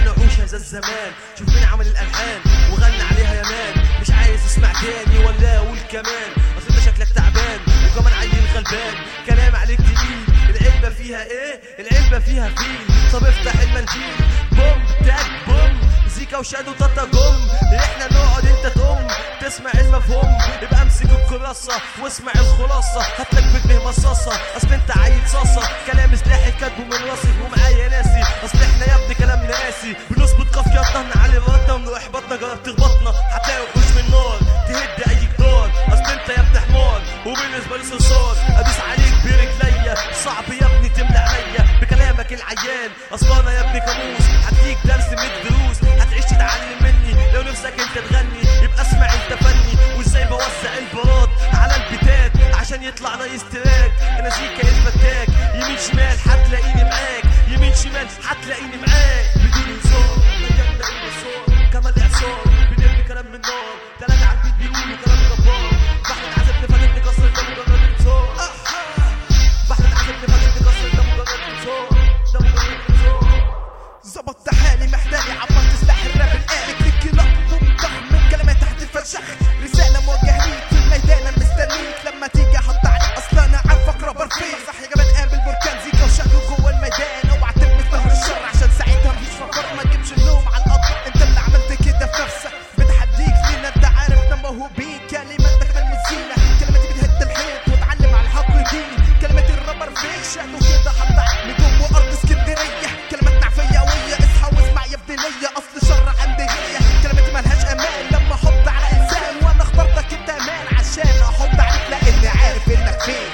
نعوش هذا الزمان شوف مين عمل الالحان وغنى عليها يا مان مش عايز اسمع تاني ولا اقول كمان اصل انت شكلك تعبان وكمان عيل غلبان كلام عليك تقيل العلبه فيها ايه العلبه فيها فيل طب افتح المنديل بوم تاك بوم زيكا وشادو تاتا جم احنا نقعد انت تقوم تسمع المفهوم يبقى امسك الكراسة واسمع الخلاصة هاتلك بدمه مصاصة اصل انت عيل صاصة كلام سلاحي كاتبه من راسي ومعايا ناسي اصل احنا يا ابني كلامنا ناسي بنظبط قافياتنا نعلي راتنا من احباطنا جرب تخبطنا هتلاقي وحوش من نار تهد اي جدار اصل انت يا ابني حمار وبالنسبة لي صرصار ادوس عليك برجليا صعب يا ابني تملى عليا بكلامك العيان اصل انا يا ابني كابوس هديك درس من الدروس هتعيش تتعلم مني لو نفسك انت تغني يبقى اسمع انت فني وازاي بوزع البارات على البتات عشان يطلع رئيس تراك انا زيكا الفتاك يمين شمال هتلاقيني معاك يمين شمال هتلاقيني معاك بدون هزار مليان ده المسار كمال اعصار بنرمي كلام من نار تلاتة على البيت بيقولوا كلام جبار بحر عزب نفاتك نكسر ده مجرد انتصار بحر عزب نفاتك نكسر ده مجرد انتصار ده مجرد انتصار ظبطت حالي محتاجي عبرت سلاح الراب الآلي كليك لقب ضخم كلمات تحت الفشخ رسالة موجهة ليك في الميدان أنا مستنيك لما تيجي احط عليك اصلا انا عارفك رابر فيك صح يا جبل قابل بركان زيكا وشادو جوه الميدان اوعى تلمس نهر الشر عشان ساعتها مفيش فقر ما تجيبش اللوم على الارض انت اللي عملت كده في نفسك بتحديك لينا انت عارف انا موهوبين كلماتك المزينة كلماتي بتهد الحيط وتعلم على الحق ديني كلمات الرابر فيك شادو كده حط عليك نجوم وارض اسكندرية كلمات نعفية قوية اصحى واسمع يا ابني ليا اصل شر عندي هي كلماتي ملهاش امان لما احط على انسان وانا اخترتك انت امان عشان احط عليك لاني عارف انك فين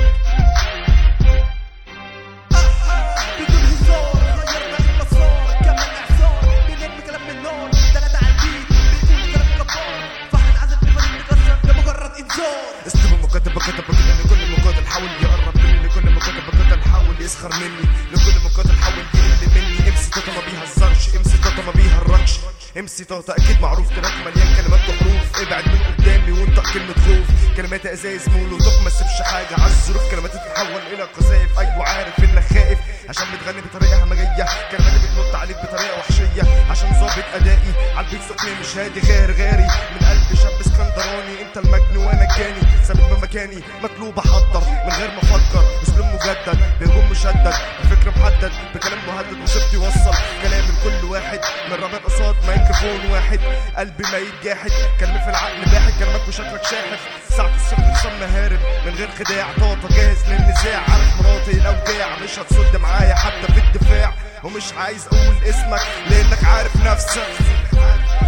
بدون هزار غيرنا المسار كمان اعصار بنرمي كلام من نار تلاتة على البيت بيقولوا كلام جبار فاحنا العزل بنفضل نكسر ده مجرد انذار اسلوب مقاتل بقاتل بقاتل لكل مقاتل حاول يقرب مني لكل مقاتل بقاتل حاول يسخر مني لكل مقاتل حاول يقل مني امسي توتا ما بيهزرش امسي توتا ما بيهرجش امسي توتا اكيد معروف تراك مليان كلمات وحروف ابعد من قدامي وانطق كلمة خوف كلمات ازايز مولوتوف ما تسيبش حاجة على الظروف كلمات تتحول الى قذايف ايوه عارف انك خايف عشان بتغني بطريقة همجية كلماتي بتنط عليك بطريقة وحشية عشان ظابط ادائي عالبيت سخني مش هادي غير غيري من قلب شاب اسكندراني انت المجني وانا الجاني ثابت بمكاني مطلوب احضر من غير ما افكر اسلوب مجدد بهجوم مشدد بفكر محدد بكلام مهدد وصفتي يوصل كلام لكل واحد من رابط قصاد ميكروفون واحد قلبي ميت جاحد كلمة في العقل باحد كلمات وشكلك شاحف ساعة الصفر صم هارب من غير خداع طاطا جاهز للنزاع عارف مراتي الاوجاع مش هتصد معايا حتى في الدفاع ومش عايز اقول اسمك لانك عارف نفسك